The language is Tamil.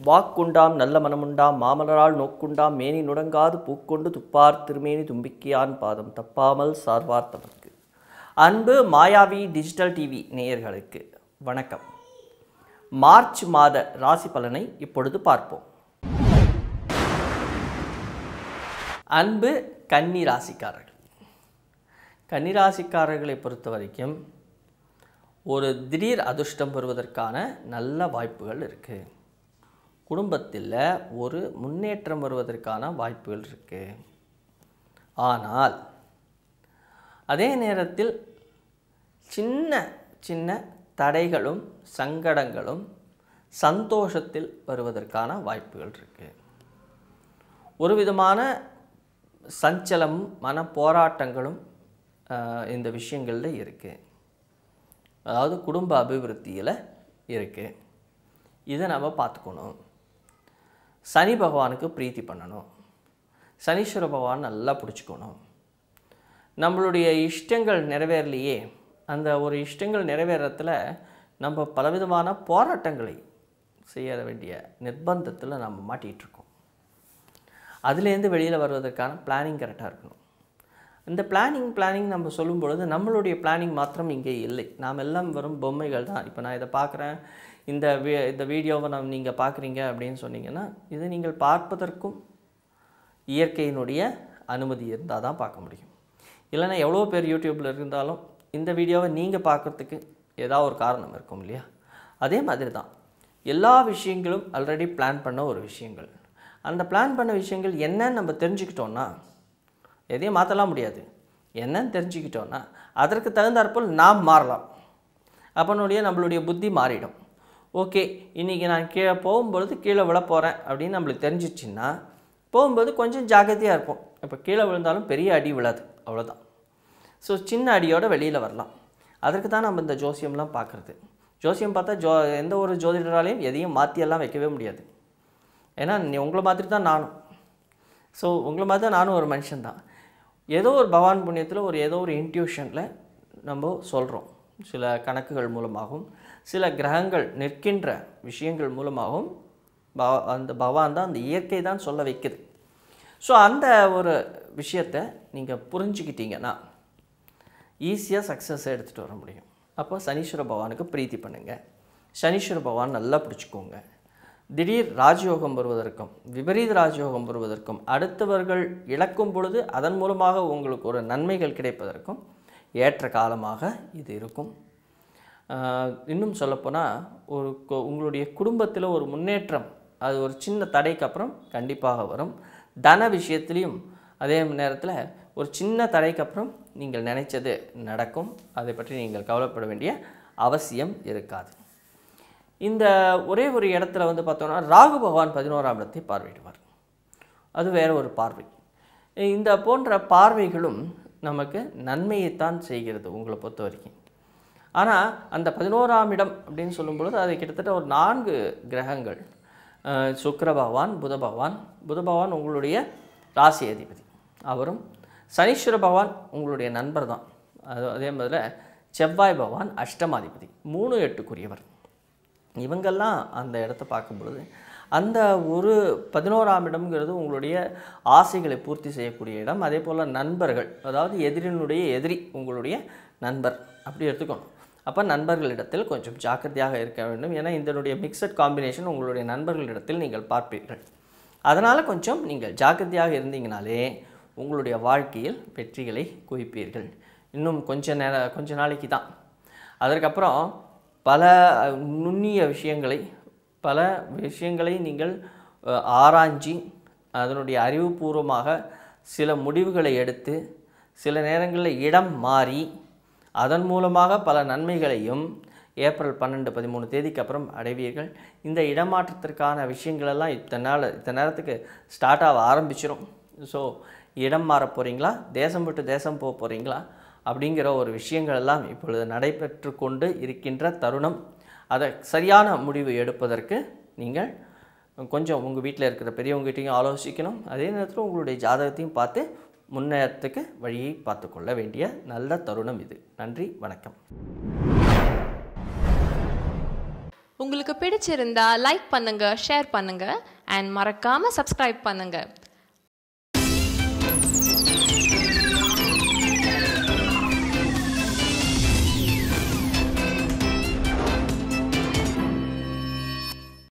வாக்குண்டாம் நல்ல மனமுண்டாம் மாமலரால் நோக்குண்டாம் மேனி நுடங்காது பூக்கொண்டு துப்பார் திருமேனி தும்பிக்கையான் பாதம் தப்பாமல் சார்வார் தமக்கு அன்பு மாயாவி டிஜிட்டல் டிவி நேயர்களுக்கு வணக்கம் மார்ச் மாத ராசி பலனை இப்பொழுது பார்ப்போம் அன்பு கன்னி ராசிக்காரர்கள் கன்னி ராசிக்காரர்களை பொறுத்த வரைக்கும் ஒரு திடீர் அதிர்ஷ்டம் வருவதற்கான நல்ல வாய்ப்புகள் இருக்குது குடும்பத்தில் ஒரு முன்னேற்றம் வருவதற்கான வாய்ப்புகள் இருக்குது ஆனால் அதே நேரத்தில் சின்ன சின்ன தடைகளும் சங்கடங்களும் சந்தோஷத்தில் வருவதற்கான வாய்ப்புகள் இருக்குது ஒரு விதமான சஞ்சலமும் மன போராட்டங்களும் ஆஹ், இந்த விஷயங்களில் இருக்குது அதாவது குடும்ப அபிவிருத்தியில் இருக்குது இதை நம்ம பார்த்துக்கணும் சனி பகவானுக்கு பிரீத்தி பண்ணணும் சனீஸ்வர பகவான் நல்லா பிடிச்சிக்கணும் நம்மளுடைய இஷ்டங்கள் நிறைவேறலையே அந்த ஒரு இஷ்டங்கள் நிறைவேறத்தில் நம்ம பலவிதமான போராட்டங்களை செய்ய வேண்டிய நிர்பந்தத்தில் நம்ம மாட்டிகிட்டு இருக்கோம் அதுலேருந்து வெளியில் வருவதற்கான பிளானிங் கரெக்டாக இருக்கணும் இந்த பிளானிங் பிளானிங் நம்ம சொல்லும் பொழுது நம்மளுடைய பிளானிங் மாத்திரம் இங்கே இல்லை நாம் எல்லாம் வெறும் பொம்மைகள் தான் இப்போ நான் இதை பார்க்குறேன் இந்த வீ இந்த வீடியோவை நான் நீங்கள் பார்க்குறீங்க அப்படின்னு சொன்னீங்கன்னா இதை நீங்கள் பார்ப்பதற்கும் இயற்கையினுடைய அனுமதி இருந்தால் தான் பார்க்க முடியும் இல்லைன்னா எவ்வளோ பேர் யூடியூப்பில் இருந்தாலும் இந்த வீடியோவை நீங்கள் பார்க்குறதுக்கு ஏதாவது ஒரு காரணம் இருக்கும் இல்லையா அதே மாதிரி தான் எல்லா விஷயங்களும் ஆல்ரெடி பிளான் பண்ண ஒரு விஷயங்கள் அந்த பிளான் பண்ண விஷயங்கள் என்னன்னு நம்ம தெரிஞ்சுக்கிட்டோன்னா எதையும் மாற்றலாம் முடியாது என்னன்னு தெரிஞ்சுக்கிட்டோன்னா அதற்கு தகுந்தாற்போல் நாம் மாறலாம் அப்பனுடைய நம்மளுடைய புத்தி மாறிடும் ஓகே இன்றைக்கி நான் கீழே போகும்பொழுது கீழே விழ போகிறேன் அப்படின்னு நம்மளுக்கு தெரிஞ்சிச்சுன்னா போகும்போது கொஞ்சம் ஜாக்கிரதையாக இருப்போம் இப்போ கீழே விழுந்தாலும் பெரிய அடி விழாது அவ்வளோதான் ஸோ சின்ன அடியோட வெளியில் வரலாம் அதற்கு தான் நம்ம இந்த ஜோசியம்லாம் பார்க்குறது ஜோசியம் பார்த்தா ஜோ எந்த ஒரு ஜோதிடராலையும் எதையும் மாற்றியெல்லாம் வைக்கவே முடியாது ஏன்னா நீ உங்களை மாதிரி தான் நானும் ஸோ உங்களை மாதிரி தான் நானும் ஒரு மனுஷன்தான் ஏதோ ஒரு பகவான் புண்ணியத்தில் ஒரு ஏதோ ஒரு இன்ட்யூஷனில் நம்ம சொல்கிறோம் சில கணக்குகள் மூலமாகவும் சில கிரகங்கள் நிற்கின்ற விஷயங்கள் மூலமாகவும் பவ அந்த பகவான் தான் அந்த இயற்கை தான் சொல்ல வைக்குது ஸோ அந்த ஒரு விஷயத்தை நீங்கள் புரிஞ்சுக்கிட்டீங்கன்னா ஈஸியாக சக்ஸஸ் எடுத்துகிட்டு வர முடியும் அப்போ சனீஸ்வர பகவானுக்கு பிரீத்தி பண்ணுங்கள் சனீஸ்வர பகவான் நல்லா பிடிச்சிக்கோங்க திடீர் ராஜயோகம் வருவதற்கும் விபரீத ராஜயோகம் வருவதற்கும் அடுத்தவர்கள் இழக்கும் பொழுது அதன் மூலமாக உங்களுக்கு ஒரு நன்மைகள் கிடைப்பதற்கும் ஏற்ற காலமாக இது இருக்கும் ஆஹ் இன்னும் சொல்லப்போனால் ஒரு கு- உங்களுடைய குடும்பத்தில் ஒரு முன்னேற்றம் அது ஒரு சின்ன தடைக்கு அப்புறம் கண்டிப்பாக வரும் தன விஷயத்துலேயும் அதே நேரத்தில் ஒரு சின்ன தடைக்கு அப்புறம் நீங்கள் நினைச்சது நடக்கும் அதை பற்றி நீங்கள் கவலைப்பட வேண்டிய அவசியம் இருக்காது இந்த ஒரே ஒரு இடத்துல வந்து பார்த்தோம்னா ராகு பகவான் பதினோராம் இடத்தை பார்வையிடுவார் அது வேற ஒரு பார்வை இந்த போன்ற பார்வைகளும் நமக்கு நன்மையைத்தான் செய்கிறது உங்களை பொறுத்த வரைக்கும் ஆனால் அந்த பதினோராம் இடம் அப்படின்னு சொல்லும்பொழுது அது கிட்டத்தட்ட ஒரு நான்கு கிரகங்கள் அஹ், சுக்கிர பகவான் புத பகவான் புத பகவான் உங்களுடைய ராசி அதிபதி அவரும் சனீஸ்வர பகவான் உங்களுடைய நண்பர் தான் அது அதே மாதிரி செவ்வாய் பகவான் அஷ்டமாதிபதி மூணு எட்டுக்குரியவர் இவங்கெல்லாம் அந்த இடத்த பார்க்கும் பொழுது அந்த ஒரு பதினோராம் இடம்ங்கிறது உங்களுடைய ஆசைகளை பூர்த்தி செய்யக்கூடிய இடம் அதே போல் நண்பர்கள் அதாவது எதிரினுடைய எதிரி உங்களுடைய நண்பர் அப்படி எடுத்துக்கணும் அப்போ நண்பர்களிடத்தில் கொஞ்சம் ஜாக்கிரதையாக இருக்க வேண்டும் ஏன்னா இதனுடைய மிக்சட் காம்பினேஷன் உங்களுடைய நண்பர்களிடத்தில் நீங்கள் பார்ப்பீர்கள் அதனால் கொஞ்சம் நீங்கள் ஜாக்கிரதையாக இருந்தீங்கனாலே உங்களுடைய வாழ்க்கையில் வெற்றிகளை குவிப்பீர்கள் இன்னும் கொஞ்ச நேர கொஞ்ச நாளைக்கு தான் அதற்கப்புறம் பல அஹ், நுண்ணிய விஷயங்களை பல விஷயங்களை நீங்கள் அஹ், ஆராய்ஞ்சி அதனுடைய அறிவுபூர்வமாக சில முடிவுகளை எடுத்து சில நேரங்களில் இடம் மாறி அதன் மூலமாக பல நன்மைகளையும் ஏப்ரல் பன்னெண்டு பதிமூணு தேதிக்கு அப்புறம் அடைவீர்கள் இந்த இடமாற்றத்திற்கான விஷயங்களெல்லாம் இத்தனை நாள் இத்தனை நேரத்துக்கு ஸ்டார்ட் ஆக ஆரம்பிச்சிடும் ஸோ இடம் மாற போகிறீங்களா தேசம் விட்டு தேசம் போக போகிறீங்களா அப்படிங்கிற ஒரு விஷயங்கள் எல்லாம் இப்பொழுது நடைபெற்று கொண்டு இருக்கின்ற தருணம் அதை சரியான முடிவு எடுப்பதற்கு நீங்கள் கொஞ்சம் உங்கள் வீட்டில் இருக்கிற பெரியவங்ககிட்டையும் ஆலோசிக்கணும் அதே நேரத்தில் உங்களுடைய ஜாதகத்தையும் பார்த்து முன்னேறத்துக்கு வழியை பார்த்து கொள்ள வேண்டிய நல்ல தருணம் இது நன்றி வணக்கம் உங்களுக்கு பிடிச்சிருந்தா லைக் பண்ணுங்க ஷேர் பண்ணுங்க அண்ட் மறக்காம சப்ஸ்கிரைப் பண்ணுங்க